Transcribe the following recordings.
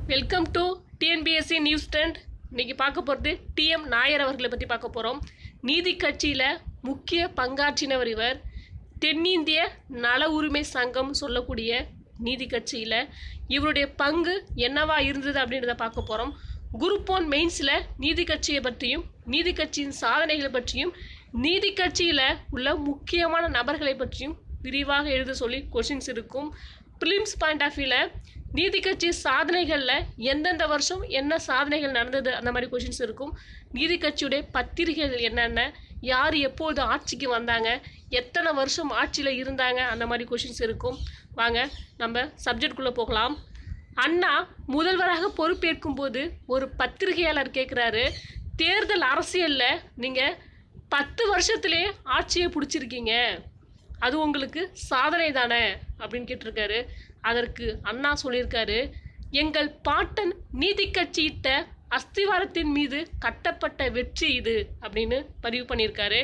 welcome to TNPSC news trend இன்னைக்கு பார்க்க போகிறது டிஎம் நாயர் அவர்களை பற்றி பார்க்க போகிறோம் நீதி கட்சியில் முக்கிய பங்காற்றினவர் இவர் தென்னிந்திய நல உரிமை சங்கம் சொல்லக்கூடிய நீதி கட்சியில் இவருடைய பங்கு என்னவா இருந்தது அப்படின்றத பார்க்க போகிறோம் குரூப் ஒன் மெயின்ஸில் நீதி கட்சியை பற்றியும் நீதி கட்சியின் சாதனைகளை பற்றியும் நீதி கட்சியில் உள்ள முக்கியமான நபர்களை பற்றியும் விரிவாக எழுத சொல்லி கொஷின்ஸ் இருக்கும் ப்ரிலிம்ஸ் பாயிண்ட் ஆஃப் வியூவில் நீதி கட்சி சாதனைகளில் எந்தெந்த வருஷம் என்ன சாதனைகள் நடந்தது அந்த மாதிரி கொஷின்ஸ் இருக்கும் நீதி கட்சியுடைய பத்திரிகைகள் என்னென்ன யார் எப்போது ஆட்சிக்கு வந்தாங்க எத்தனை வருஷம் ஆட்சியில் இருந்தாங்க அந்த மாதிரி கொஷின்ஸ் இருக்கும் வாங்க நம்ம சப்ஜெக்ட்குள்ளே போகலாம் அண்ணா முதல்வராக பொறுப்பேற்கும் போது ஒரு பத்திரிகையாளர் கேட்குறாரு தேர்தல் அரசியலில் நீங்கள் பத்து வருஷத்துலே ஆட்சியை பிடிச்சிருக்கீங்க அது உங்களுக்கு சாதனை தானே அப்படின்னு கேட்டிருக்காரு அதற்கு அண்ணா சொல்லியிருக்காரு எங்கள் பாட்டன் நீதி கட்சியிட்ட அஸ்திவாரத்தின் மீது கட்டப்பட்ட வெற்றி இது அப்படின்னு பதிவு பண்ணியிருக்காரு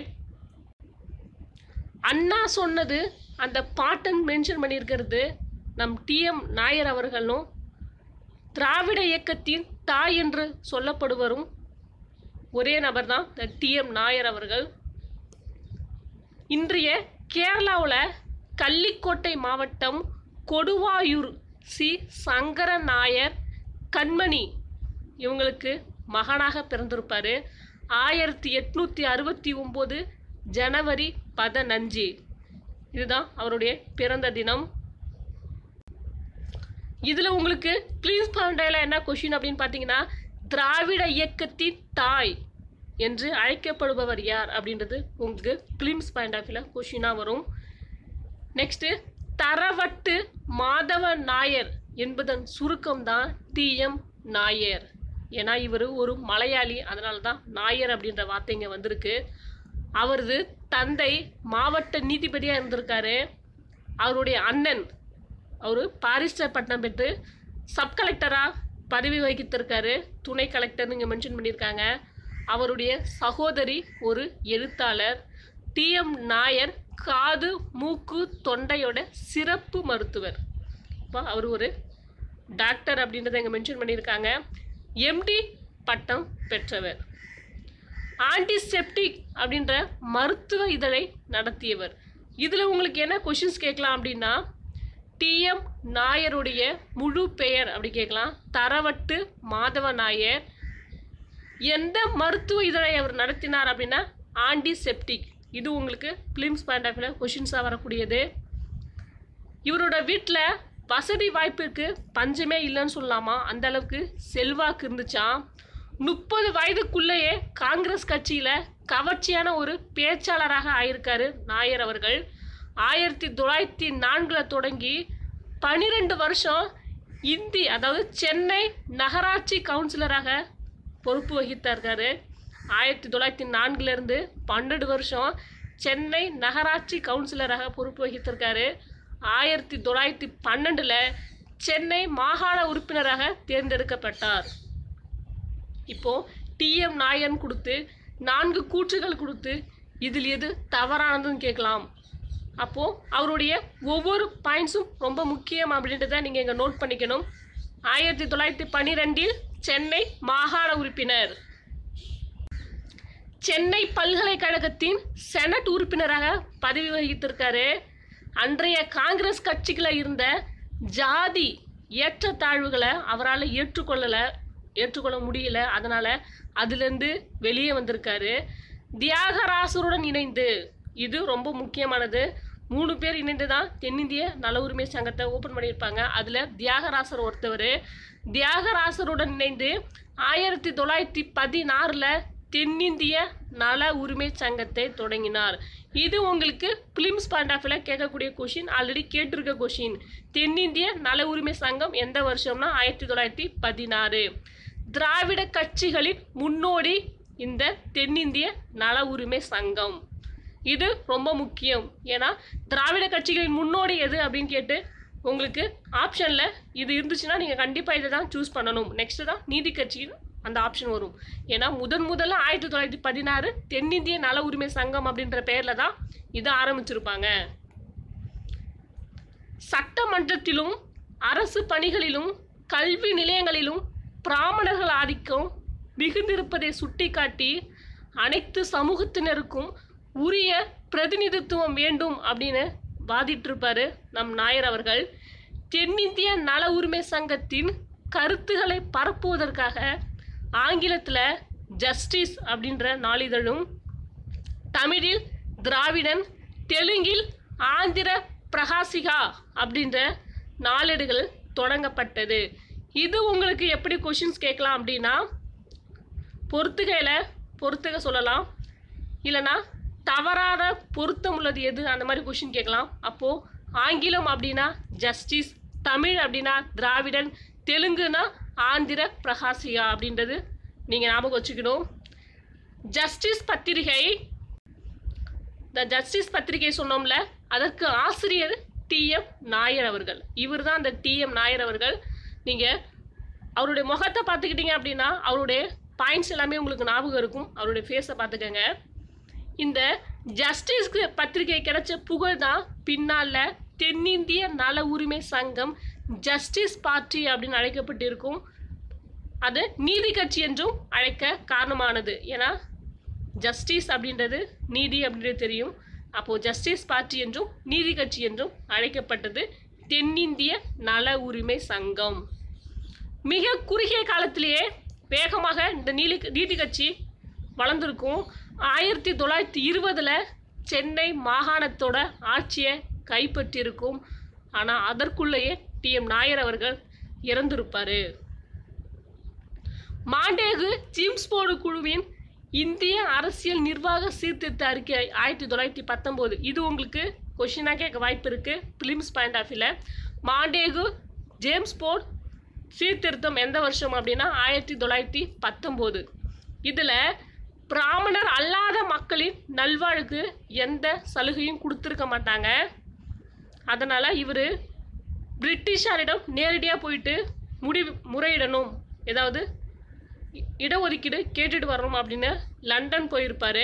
அண்ணா சொன்னது அந்த பாட்டன் மென்ஷன் பண்ணியிருக்கிறது நம் டிஎம் நாயர் அவர்களும் திராவிட இயக்கத்தின் தாய் என்று சொல்லப்படுவரும் ஒரே நபர் தான் இந்த டிஎம் நாயர் அவர்கள் இன்றைய கேரளாவில் கள்ளிக்கோட்டை மாவட்டம் கொடுவாயூர் சி சங்கர நாயர் கண்மணி இவங்களுக்கு மகனாக பிறந்திருப்பார் ஆயிரத்தி எட்நூற்றி அறுபத்தி ஒம்பது ஜனவரி பதினஞ்சு இதுதான் அவருடைய பிறந்த தினம் இதில் உங்களுக்கு ப்ளீஸ் பாண்டையில் என்ன கொஷின் அப்படின்னு பார்த்தீங்கன்னா திராவிட இயக்கத்தின் தாய் என்று அழைக்கப்படுபவர் யார் அப்படின்றது உங்களுக்கு பிலிம்ஸ் பாயிண்ட் ஆஃப் வியூவில் கொஷினாக வரும் நெக்ஸ்ட்டு தரவட்டு மாதவ நாயர் என்பதன் சுருக்கம் தான் டிஎம் நாயர் ஏன்னா இவர் ஒரு மலையாளி அதனால தான் நாயர் அப்படின்ற வார்த்தை இங்கே வந்திருக்கு அவரது தந்தை மாவட்ட நீதிபதியாக இருந்திருக்காரு அவருடைய அண்ணன் அவர் பாரிஸ்டர் பட்டம் பெற்று சப் கலெக்டராக பதவி வகித்திருக்காரு துணை கலெக்டர்னு இங்கே மென்ஷன் பண்ணியிருக்காங்க அவருடைய சகோதரி ஒரு எழுத்தாளர் டிஎம் நாயர் காது மூக்கு தொண்டையோட சிறப்பு மருத்துவர் இப்போ அவர் ஒரு டாக்டர் அப்படின்றத இங்கே மென்ஷன் பண்ணியிருக்காங்க எம்டி பட்டம் பெற்றவர் ஆன்டிசெப்டிக் அப்படின்ற மருத்துவ இதழை நடத்தியவர் இதில் உங்களுக்கு என்ன கொஷின்ஸ் கேட்கலாம் அப்படின்னா டிஎம் நாயருடைய முழு பெயர் அப்படி கேட்கலாம் தரவட்டு மாதவ நாயர் எந்த மருத்துவ இதழை அவர் நடத்தினார் அப்படின்னா ஆன்டிசெப்டிக் இது உங்களுக்கு பிலிம்ஸ் பாயிண்ட் ஆஃப் வியூவில் கொஷின்ஸாக வரக்கூடியது இவரோட வீட்டில் வசதி வாய்ப்பிற்கு பஞ்சமே இல்லைன்னு சொல்லலாமா அந்த அளவுக்கு செல்வாக்கு இருந்துச்சாம் முப்பது வயதுக்குள்ளேயே காங்கிரஸ் கட்சியில் கவர்ச்சியான ஒரு பேச்சாளராக ஆயிருக்காரு நாயர் அவர்கள் ஆயிரத்தி தொள்ளாயிரத்தி நான்கில் தொடங்கி பன்னிரெண்டு வருஷம் இந்தி அதாவது சென்னை நகராட்சி கவுன்சிலராக பொறுப்பு வகித்தாருக்காரு ஆயிரத்தி தொள்ளாயிரத்தி நான்குலேருந்து பன்னெண்டு வருஷம் சென்னை நகராட்சி கவுன்சிலராக பொறுப்பு வகித்திருக்காரு ஆயிரத்தி தொள்ளாயிரத்தி பன்னெண்டில் சென்னை மாகாண உறுப்பினராக தேர்ந்தெடுக்கப்பட்டார் இப்போது டிஎம் நாயன் கொடுத்து நான்கு கூற்றுகள் கொடுத்து இதில் எது தவறானதுன்னு கேட்கலாம் அப்போது அவருடைய ஒவ்வொரு பாயிண்ட்ஸும் ரொம்ப முக்கியம் அப்படின்றத நீங்கள் இங்கே நோட் பண்ணிக்கணும் ஆயிரத்தி தொள்ளாயிரத்தி பன்னிரெண்டில் சென்னை மாகாண உறுப்பினர் சென்னை பல்கலைக்கழகத்தின் செனட் உறுப்பினராக பதவி வகித்திருக்காரு அன்றைய காங்கிரஸ் கட்சிகளில் இருந்த ஜாதி ஏற்றத்தாழ்வுகளை அவரால் ஏற்றுக்கொள்ளலை ஏற்றுக்கொள்ள முடியல அதனால் அதுலேருந்து வெளியே வந்திருக்காரு தியாகராசருடன் இணைந்து இது ரொம்ப முக்கியமானது மூணு பேர் இணைந்து தான் தென்னிந்திய நல உரிமை சங்கத்தை ஓப்பன் பண்ணியிருப்பாங்க அதில் தியாகராசர் ஒருத்தவர் தியாகராசருடன் இணைந்து ஆயிரத்தி தொள்ளாயிரத்தி பதினாறில் தென்னிந்திய நல உரிமை சங்கத்தை தொடங்கினார் இது உங்களுக்கு பிலிம்ஸ் பாயிண்ட் ஆஃப் வியூவில் கேட்கக்கூடிய கொஷின் ஆல்ரெடி கேட்டிருக்க கொஷின் தென்னிந்திய நல உரிமை சங்கம் எந்த வருஷம்னா ஆயிரத்தி தொள்ளாயிரத்தி பதினாறு திராவிட கட்சிகளின் முன்னோடி இந்த தென்னிந்திய நல உரிமை சங்கம் இது ரொம்ப முக்கியம் ஏன்னா திராவிட கட்சிகளின் முன்னோடி எது அப்படின்னு கேட்டு உங்களுக்கு ஆப்ஷனில் இது இருந்துச்சுன்னா நீங்கள் கண்டிப்பாக இதை தான் சூஸ் பண்ணணும் நெக்ஸ்ட்டு தான் நீதி கட்சியின் அந்த ஆப்ஷன் வரும் ஏன்னா முதன் முதல்ல ஆயிரத்தி தொள்ளாயிரத்தி பதினாறு தென்னிந்திய நல உரிமை சங்கம் அப்படின்ற பெயரில் தான் இதை ஆரம்பிச்சிருப்பாங்க சட்டமன்றத்திலும் அரசு பணிகளிலும் கல்வி நிலையங்களிலும் பிராமணர்கள் ஆதிக்கம் மிகுந்திருப்பதை சுட்டிக்காட்டி அனைத்து சமூகத்தினருக்கும் உரிய பிரதிநிதித்துவம் வேண்டும் அப்படின்னு வாதிட்டிருப்பாரு நம் நாயர் அவர்கள் தென்னிந்திய நல உரிமை சங்கத்தின் கருத்துக்களை பரப்புவதற்காக ஆங்கிலத்தில் ஜஸ்டிஸ் அப்படின்ற நாளிதழும் தமிழில் திராவிடன் தெலுங்கில் ஆந்திர பிரகாசிகா அப்படின்ற நாளேடுகள் தொடங்கப்பட்டது இது உங்களுக்கு எப்படி கொஷின்ஸ் கேட்கலாம் அப்படின்னா பொறுத்துகையில் பொறுத்துக சொல்லலாம் இல்லைன்னா தவறான பொருத்தம் உள்ளது எது அந்த மாதிரி கொஷின் கேட்கலாம் அப்போது ஆங்கிலம் அப்படின்னா ஜஸ்டிஸ் தமிழ் அப்படின்னா திராவிடன் தெலுங்குனா ஆந்திர பிரகாசிகா அப்படின்றது நீங்கள் ஞாபகம் வச்சுக்கணும் ஜஸ்டிஸ் பத்திரிகை த ஜஸ்டிஸ் பத்திரிகை சொன்னோம்ல அதற்கு ஆசிரியர் டிஎம் நாயர் அவர்கள் இவர் தான் அந்த டிஎம் நாயர் அவர்கள் நீங்கள் அவருடைய முகத்தை பார்த்துக்கிட்டீங்க அப்படின்னா அவருடைய பாயிண்ட்ஸ் எல்லாமே உங்களுக்கு ஞாபகம் இருக்கும் அவருடைய ஃபேஸை பார்த்துக்கங்க இந்த ஜஸ்டிஸ்க்கு பத்திரிகை கிடைச்ச புகழ் தான் பின்னால் தென்னிந்திய நல உரிமை சங்கம் ஜஸ்டிஸ் பார்ட்டி அப்படின்னு அழைக்கப்பட்டிருக்கும் அது நீதி கட்சி என்றும் அழைக்க காரணமானது ஏன்னா ஜஸ்டிஸ் அப்படின்றது நீதி அப்படின்றது தெரியும் அப்போது ஜஸ்டிஸ் பார்ட்டி என்றும் நீதி கட்சி என்றும் அழைக்கப்பட்டது தென்னிந்திய நல உரிமை சங்கம் மிக குறுகிய காலத்திலேயே வேகமாக இந்த நீலி நீதி கட்சி வளர்ந்துருக்கும் ஆயிரத்தி தொள்ளாயிரத்தி இருபதில் சென்னை மாகாணத்தோட ஆட்சியை கைப்பற்றியிருக்கும் ஆனால் அதற்குள்ளேயே டிஎம் நாயர் அவர்கள் இறந்திருப்பார் மாண்டேகு ஜிம்ஸ்போர்டு குழுவின் இந்திய அரசியல் நிர்வாக சீர்திருத்த அறிக்கை ஆயிரத்தி தொள்ளாயிரத்தி பத்தொம்போது இது உங்களுக்கு கொஷினாக கேட்க வாய்ப்பு இருக்குது பிலிம்ஸ் பாயிண்ட் ஆஃப் வியூவில் மாண்டேகு ஜேம்ஸ் போர்ட் சீர்திருத்தம் எந்த வருஷம் அப்படின்னா ஆயிரத்தி தொள்ளாயிரத்தி பத்தொம்போது இதில் பிராமணர் அல்லாத மக்களின் நல்வாழ்வுக்கு எந்த சலுகையும் கொடுத்துருக்க மாட்டாங்க அதனால் இவர் பிரிட்டிஷாரிடம் நேரடியாக போயிட்டு முடிவு முறையிடணும் ஏதாவது இ- இடஒதுக்கீடு கேட்டுட்டு வரணும் அப்படின்னு லண்டன் போயிருப்பாரு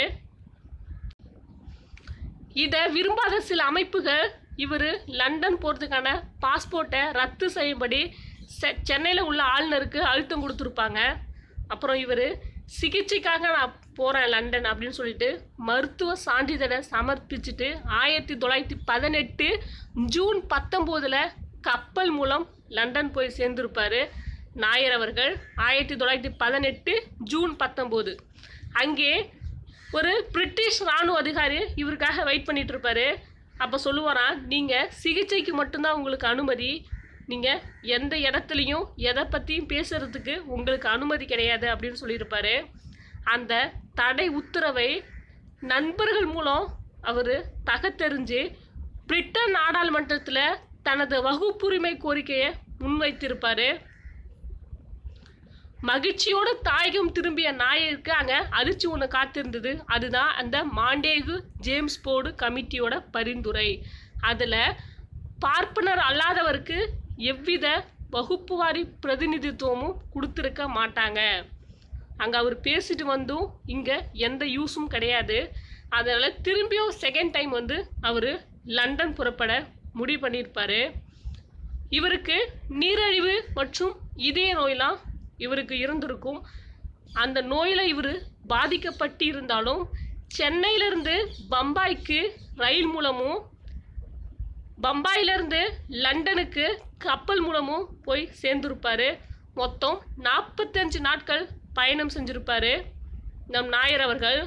இதை விரும்பாத சில அமைப்புகள் இவர் லண்டன் போகிறதுக்கான பாஸ்போர்ட்டை ரத்து செய்யும்படி செ- சென்னையில் உள்ள ஆளுநருக்கு அழுத்தம் கொடுத்துருப்பாங்க அப்புறம் இவர் சிகிச்சைக்காக நான் போகிறேன் லண்டன் அப்படின்னு சொல்லிட்டு மருத்துவ சான்றிதழை சமர்ப்பிச்சுட்டு ஆயிரத்தி தொள்ளாயிரத்தி பதினெட்டு ஜூன் பத்தொம்போதில் கப்பல் மூலம் லண்டன் போய் சேர்ந்திருப்பாரு நாயர் அவர்கள் ஆயிரத்தி தொள்ளாயிரத்தி பதினெட்டு ஜூன் பத்தொம்போது அங்கே ஒரு பிரிட்டிஷ் ராணுவ அதிகாரி இவருக்காக வெயிட் பண்ணிட்டு இருப்பாரு அப்போ சொல்லுவாராம் நீங்கள் சிகிச்சைக்கு மட்டும்தான் உங்களுக்கு அனுமதி நீங்கள் எந்த இடத்துலையும் எதை பற்றியும் பேசுறதுக்கு உங்களுக்கு அனுமதி கிடையாது அப்படின்னு சொல்லியிருப்பாரு அந்த தடை உத்தரவை நண்பர்கள் மூலம் அவர் தகத்தெறிஞ்சு பிரிட்டன் நாடாளுமன்றத்தில் தனது வகுப்புரிமை கோரிக்கையை முன்வைத்திருப்பாரு மகிழ்ச்சியோடு தாயகம் திரும்பிய நாயருக்கு அங்கே அதிர்ச்சி ஒன்று காத்திருந்தது அதுதான் அந்த மாண்டேகு ஜேம்ஸ் போர்டு கமிட்டியோட பரிந்துரை அதில் பார்ப்பனர் அல்லாதவருக்கு எவ்வித வகுப்புவாரி பிரதிநிதித்துவமும் கொடுத்துருக்க மாட்டாங்க அங்கே அவர் பேசிட்டு வந்தும் இங்கே எந்த யூஸும் கிடையாது அதனால் திரும்பியும் செகண்ட் டைம் வந்து அவர் லண்டன் புறப்பட முடிவு பண்ணியிருப்பாரு இவருக்கு நீரிழிவு மற்றும் இதய நோயெலாம் இவருக்கு இருந்திருக்கும் அந்த நோயில் இவர் பாதிக்கப்பட்டு இருந்தாலும் சென்னையிலிருந்து பம்பாய்க்கு ரயில் மூலமும் பம்பாயிலிருந்து லண்டனுக்கு கப்பல் மூலமும் போய் சேர்ந்திருப்பாரு மொத்தம் நாற்பத்தஞ்சு நாட்கள் பயணம் செஞ்சிருப்பாரு நம் நாயர் அவர்கள்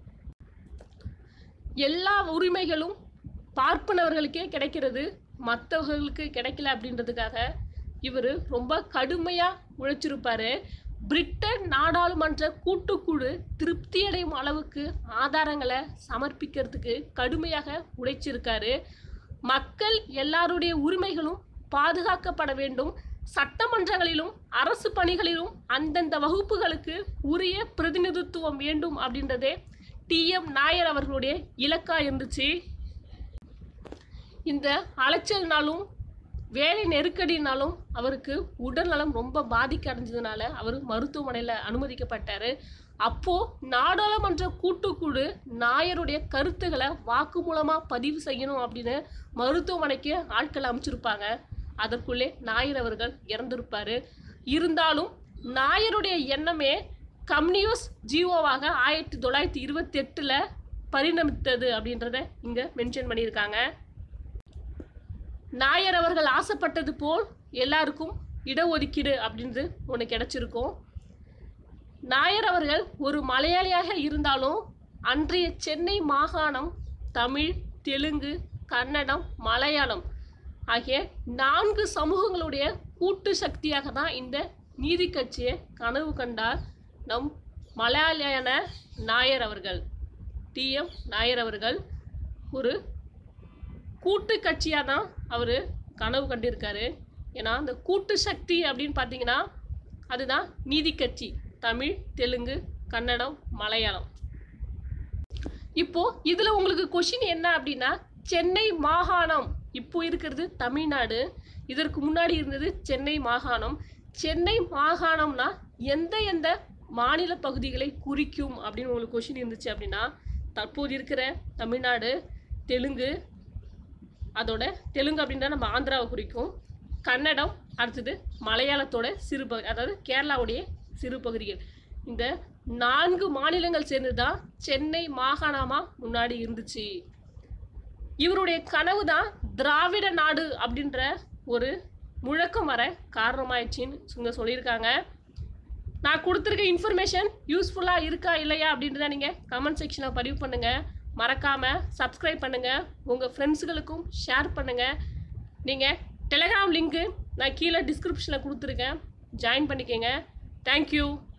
எல்லா உரிமைகளும் பார்ப்பனவர்களுக்கே கிடைக்கிறது மற்றவர்களுக்கு கிடைக்கல அப்படின்றதுக்காக இவர் ரொம்ப கடுமையாக உழைச்சிருப்பாரு பிரிட்டன் நாடாளுமன்ற கூட்டுக்குழு திருப்தியடையும் அளவுக்கு ஆதாரங்களை சமர்ப்பிக்கிறதுக்கு கடுமையாக உழைச்சிருக்காரு மக்கள் எல்லாருடைய உரிமைகளும் பாதுகாக்கப்பட வேண்டும் சட்டமன்றங்களிலும் அரசு பணிகளிலும் அந்தந்த வகுப்புகளுக்கு உரிய பிரதிநிதித்துவம் வேண்டும் அப்படின்றதே டிஎம் நாயர் அவர்களுடைய இலக்கா இருந்துச்சு இந்த அலைச்சல்னாலும் வேலை நெருக்கடினாலும் அவருக்கு உடல்நலம் ரொம்ப பாதிக்க அடைஞ்சதுனால அவர் மருத்துவமனையில் அனுமதிக்கப்பட்டார் அப்போது நாடாளுமன்ற கூட்டுக்குழு நாயருடைய கருத்துக்களை வாக்குமூலமாக பதிவு செய்யணும் அப்படின்னு மருத்துவமனைக்கு ஆட்கள் அமைச்சிருப்பாங்க அதற்குள்ளே நாயர் அவர்கள் இறந்திருப்பாரு இருந்தாலும் நாயருடைய எண்ணமே கம்யூனிஸ்ட் ஜீவோவாக ஆயிரத்தி தொள்ளாயிரத்தி இருபத்தி எட்டில் பரிணமித்தது அப்படின்றத இங்கே மென்ஷன் பண்ணியிருக்காங்க நாயர் அவர்கள் ஆசைப்பட்டது போல் எல்லாருக்கும் இடஒதுக்கீடு அப்படின்றது ஒன்று கிடைச்சிருக்கும் நாயர் அவர்கள் ஒரு மலையாளியாக இருந்தாலும் அன்றைய சென்னை மாகாணம் தமிழ் தெலுங்கு கன்னடம் மலையாளம் ஆகிய நான்கு சமூகங்களுடைய கூட்டு சக்தியாக தான் இந்த நீதி கட்சியை கனவு கண்டார் நம் மலையாளியான நாயர் அவர்கள் டிஎம் நாயர் அவர்கள் ஒரு கூட்டு கட்சியாக தான் அவர் கனவு கண்டிருக்காரு ஏன்னா அந்த கூட்டு சக்தி அப்படின்னு பார்த்தீங்கன்னா அதுதான் நீதி கட்சி தமிழ் தெலுங்கு கன்னடம் மலையாளம் இப்போ இதுல உங்களுக்கு கொஷின் என்ன அப்படின்னா சென்னை மாகாணம் இப்போ இருக்கிறது தமிழ்நாடு இதற்கு முன்னாடி இருந்தது சென்னை மாகாணம் சென்னை மாகாணம்னா எந்த எந்த மாநில பகுதிகளை குறிக்கும் அப்படின்னு உங்களுக்கு கொஷின் இருந்துச்சு அப்படின்னா தற்போது இருக்கிற தமிழ்நாடு தெலுங்கு அதோட தெலுங்கு அப்படின்னா நம்ம ஆந்திராவை குறிக்கும் கன்னடம் அடுத்தது மலையாளத்தோட சிறு பகுதி அதாவது கேரளாவுடைய சிறு பகுதிகள் இந்த நான்கு மாநிலங்கள் சேர்ந்து தான் சென்னை மாகாணமாக முன்னாடி இருந்துச்சு இவருடைய கனவு தான் திராவிட நாடு அப்படின்ற ஒரு முழக்கம் வர காரணமாயிடுச்சின்னு இவங்க சொல்லியிருக்காங்க நான் கொடுத்துருக்க இன்ஃபர்மேஷன் யூஸ்ஃபுல்லாக இருக்கா இல்லையா அப்படின்றத நீங்கள் கமெண்ட் செக்ஷனில் பதிவு பண்ணுங்கள் மறக்காமல் சப்ஸ்கிரைப் பண்ணுங்கள் உங்கள் ஃப்ரெண்ட்ஸுகளுக்கும் ஷேர் பண்ணுங்கள் நீங்கள் டெலகிராம் லிங்க்கு நான் கீழே டிஸ்கிரிப்ஷனில் கொடுத்துருக்கேன் ஜாயின் பண்ணிக்கோங்க தேங்க்யூ